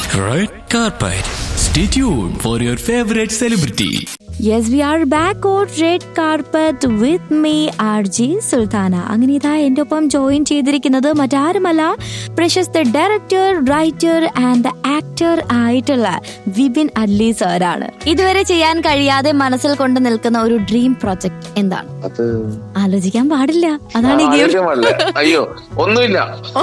Red carpet. Stay tuned for your favorite celebrity. Yes we are back on red carpet with me R J Sultana അങ്ങനെ ഇതാ എന്റെ ഒപ്പം join ചെയ്തിരിക്കുന്നത് മറ്റാരുമല്ല പ്രശസ്ത ഡയറക്ടർ റൈറ്റർ ആൻഡ് ആക്ടർ ആയിട്ടുള്ള വിപിൻ അല്ലി സാറാണ് ഇതുവരെ ചെയ്യാൻ കഴിയാതെ മനസ്സിൽ കൊണ്ട് നിൽക്കുന്ന ഒരു ഡ്രീം പ്രൊജക്ട് എന്താണ് അത് ആലോചിക്കാൻ പാടില്ല അതാണ് ഈ ഗെയിം ആലോചിക്കാൻ പാടില്ല അയ്യോ ഒന്നുമില്ല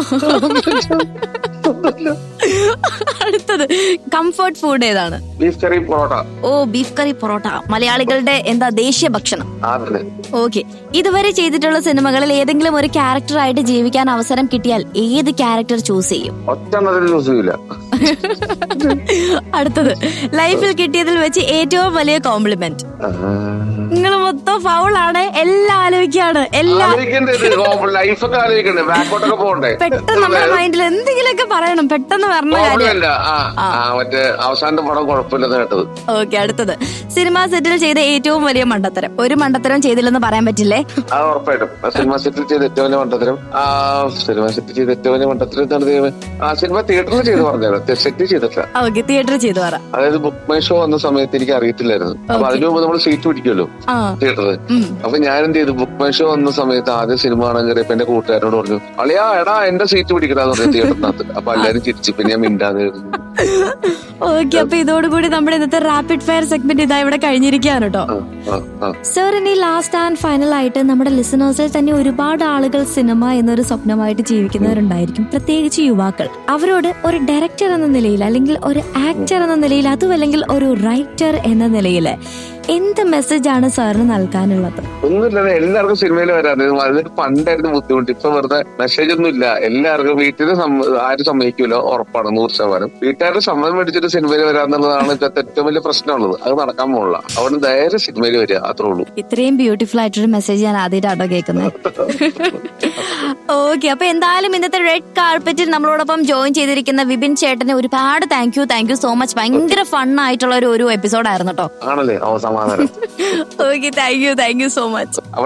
അടുത്തത് കംഫർട്ട് ഫുഡ് ഏതാണ് beef curry porotta oh beef curry porotta മലയാളികളുടെ എന്താ ദേശീയ ഭക്ഷണം അതിന് ഓക്കെ ഇതുവരെ ചെയ്തിട്ടുള്ള സിനിമകളിൽ ഏതെങ്കിലും ഒരു ക്യാരക്ടർ ആയിട്ട് ജീവിക്കാൻ അവസരം കിട്ടിയാൽ ഏത് ക്യാരക്ടർ ചൂസ് ചെയ്യും ഒറ്റ എണ്ണത്തിൽ ദിവസമില്ല അടുത്തത് ലൈഫിൽ കിട്ടിയതിൽ വെച്ച് ഏറ്റവും വലിയ കോംപ്ലിമെന്റ് നിങ്ങൾ മൊത്തം ഫൗളാണ് എല്ലാം ആലോചിക്കാണ് എല്ലാം ആലോചിക്കണ്ടേ ലൈഫൊക്കെ ആലോചിക്കണ്ടേ ബാക്കോട്ടൊക്കെ പോകണ്ടേ പെട്ടെന്ന് നമ്മുടെ മൈൻഡിൽ എന്തെങ്കിലുമൊക്കെ പറയണം പെട്ടെന്ന് പറഞ്ഞ കാര്യം കുഴപ്പമില്ല ആ ആ മറ്റേ അവസാനത്തെ പടം കുഴപ്പമില്ലെന്ന് കേട്ടത് ഓക്കെ അടുത്തത് സിനിമാ സെറ്റിൽ ചെയ്ത ഏറ്റവും വലിയ മണ്ടത്തരം ഒരു മണ്ടത്തരം ചെയ്തില്ലെന്ന് പറയാൻ പറ്റില്ലേ അത് ഉറപ്പായിട്ടും ആ സിനിമ സെറ്റിൽ ചെയ്ത ഏറ്റവും വലിയ മണ്ടത്തരം ആ സിനിമ സെറ്റിൽ ചെയ്ത ഏറ്റവും വലിയ മണ്ടത്തരം എന്താണ് ദൈവം ആ സിനിമ തിയേറ്ററിൽ ചെയ്ത് പറഞ്ഞാണ് സെറ്റ് ചെയ്തിട്ടില്ല ഓക്കെ തിയേറ്ററിൽ ചെയ്തു പറ അതായത് ബുക്ക് മൈ ഷോ വന്ന സമയത്ത് എനിക്ക് അറിയത്തില്ലായിരുന്നു അപ്പൊ അതിനു മുമ്പ് നമ്മൾ സീറ്റ് പിടിക്കുമല്ലോ ആ തിയേറ്ററിൽ ഉം. അപ്പൊ ഞാൻ എന്ത് ചെയ്തു ബുക്ക് മൈ ഷോ വന്ന സമയത്ത് ആദ്യം സിനിമ കാണാൻ കയറിയപ്പോ എന്റെ കൂട്ടുകാരോട് പറഞ്ഞു അളിയാ എടാ എന്റെ സീറ്റ് പിടിക്കടാന്ന് പറഞ്ഞു തിയേറ്ററിനകത്ത് അപ്പൊ എല്ലാരും ചിരിച്ചു പിന്നെ ഞാൻ മിണ്ടാതെ ഇരുന്നു. ഓക്കെ അപ്പൊ ഇതോടുകൂടി നമ്മുടെ ഇന്നത്തെ റാപ്പിഡ് ഫയർ സെഗ്മെന്റ് ഇതാ ഇവിടെ കഴിഞ്ഞിരിക്കുകയാണ് കേട്ടോ ആ, ആ, ആ. സർ ഇനി ലാസ്റ്റ് ആൻഡ് ഫൈനൽ ആയിട്ട് നമ്മുടെ ലിസണേഴ്സിൽ തന്നെ ഒരുപാട് ആളുകൾ സിനിമ എന്നൊരു സ്വപ്നമായിട്ട് ജീവിക്കുന്നവരുണ്ടായിരിക്കും പ്രത്യേകിച്ച് യുവാക്കൾ അവരോട് ഒരു ഡയറക്ടർ എന്ന നിലയിൽ അല്ലെങ്കിൽ ഒരു ആക്ടർ എന്ന നിലയിൽ അതുമല്ലെങ്കിൽ ഒരു റൈറ്റർ എന്ന നിലയിൽ എന്ത് മെസ്സേജ് ആണ് സാറിന് നൽകാനുള്ളത് ഒന്നുമില്ല എല്ലാവർക്കും സിനിമയിൽ വരാറ് അതിന് പണ്ടായിരുന്നു ബുദ്ധിമുട്ട് ഇപ്പൊ വെറുതെ മെസ്സേജ് ഒന്നും ഇല്ല എല്ലാവർക്കും വീട്ടിൽ ആരും സമ്മതിക്കൂലോ ഉറപ്പാണ് നൂറ് ശതമാനം വീട്ടുകാരുടെ സമ്മതം മേടിച്ചിട്ട് സിനിമയിൽ വരാന്നുള്ളതാണ് ഇപ്പോഴത്തെ ഏറ്റവും വലിയ പ്രശ്നമുള്ളത് അത് നടക്കാൻ പോകില്ല അതുകൊണ്ട് നേരെ സിനിമയിൽ വരിക അത്രേ ഉള്ളൂ ഇത്രയും ബ്യൂട്ടിഫുൾ ആയിട്ടൊരു മെസ്സേജ് ഞാൻ ആദ്യമായിട്ടാട്ടോ കേൾക്കുന്നത് ഓക്കെ അപ്പൊ എന്തായാലും ഇന്നത്തെ റെഡ് കാർപ്പറ്റിൽ നമ്മളോടൊപ്പം ജോയിൻ ചെയ്തിരിക്കുന്ന വിപിൻ ചേട്ടന് ഒരുപാട് thank you thank you so much ഭയങ്കര ഫൺ ആയിട്ടുള്ള ഒരു ഒരു എപ്പിസോഡ് ആയിരുന്നു കേട്ടോ ആണല്ലേ ഓ സമാധാനം okay thank you thank you so much അപ്പൊ